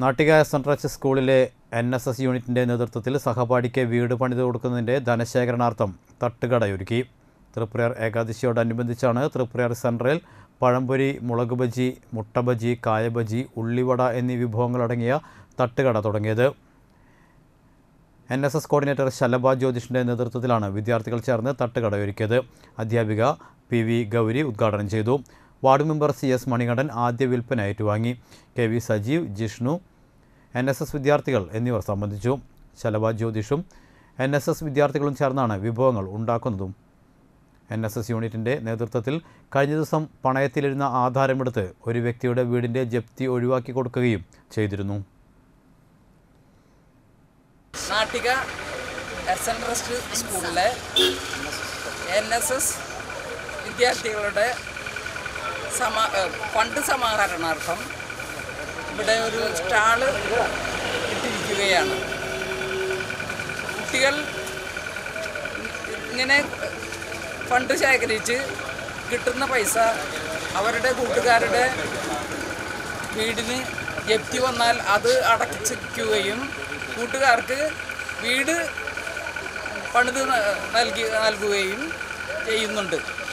Nattika S N H സ്കൂളിലെ N S S യൂണിറ്റിൻ്റെ നേതൃത്വത്തിൽ സഹപാഠിക്ക് വീട് പണിത് കൊടുക്കുന്നതിൻ്റെ ധനശേഖരണാർത്ഥം തട്ടുകടയൊരുക്കി തൃപ്രയാർ ഏകാദശിയോടനുബന്ധിച്ചാണ് തൃപ്രയാർ സെൻട്രൽ പഴംപൊരി മുളക് ബജി മുട്ട ബജി കായ ബജി ഉള്ളിവട എന്നീ വിഭവങ്ങളടങ്ങിയ തട്ടുകട തുടങ്ങിയത് N S S coordinator Shalabha ജ്യോതിഷിൻ്റെ നേതൃത്വത്തിലാണ് വിദ്യാർത്ഥികൾ ചേർന്ന് തട്ടുകട ഒരുക്കിയത് അധ്യാപിക പി വി ഗൗരി ഉദ്ഘാടനം ചെയ്തു ward member C S Manikandan ആദ്യ വിൽപ്പന ഏറ്റുവാങ്ങി K V Sajeev Jishnu N S S വിദ്യാർത്ഥികൾ എന്നിവർ സംബന്ധിച്ചു ശലഭ ജ്യോതിഷും എൻ എസ് എസ് വിദ്യാർത്ഥികളും ചേർന്നാണ് വിഭവങ്ങൾ ഉണ്ടാക്കുന്നതും എൻ എസ് എസ് യൂണിറ്റിൻ്റെ നേതൃത്വത്തിൽ കഴിഞ്ഞ ദിവസം പണയത്തിലിരുന്ന ആധാരമെടുത്ത് ഒരു വ്യക്തിയുടെ വീടിൻ്റെ ജപ്തി ഒഴിവാക്കി കൊടുക്കുകയും ചെയ്തിരുന്നു നാട്ടിക എസ് എൻ ട്രസ്റ്റ് സ്കൂളിലെ എൻ എസ് എസ് വിദ്യാർത്ഥികളുടെ സമാ ഏഹ് ഫണ്ട് സമാഹരണാർത്ഥം ഇവിടെ ഒരു സ്റ്റാള് ഇട്ടിരിക്കുകയാണ് കുട്ടികൾ ഇങ്ങനെ ഫണ്ട് ശേഖരിച്ച് കിട്ടുന്ന പൈസ അവരുടെ കൂട്ടുകാരുടെ വീടിന് ജപ്തി വന്നാൽ അത് അടച്ചിരിക്കുകയും കൂട്ടുകാർക്ക് വീട് പണിത് ന- നൽകി നൽകുകയും ചെയ്യുന്നുണ്ട്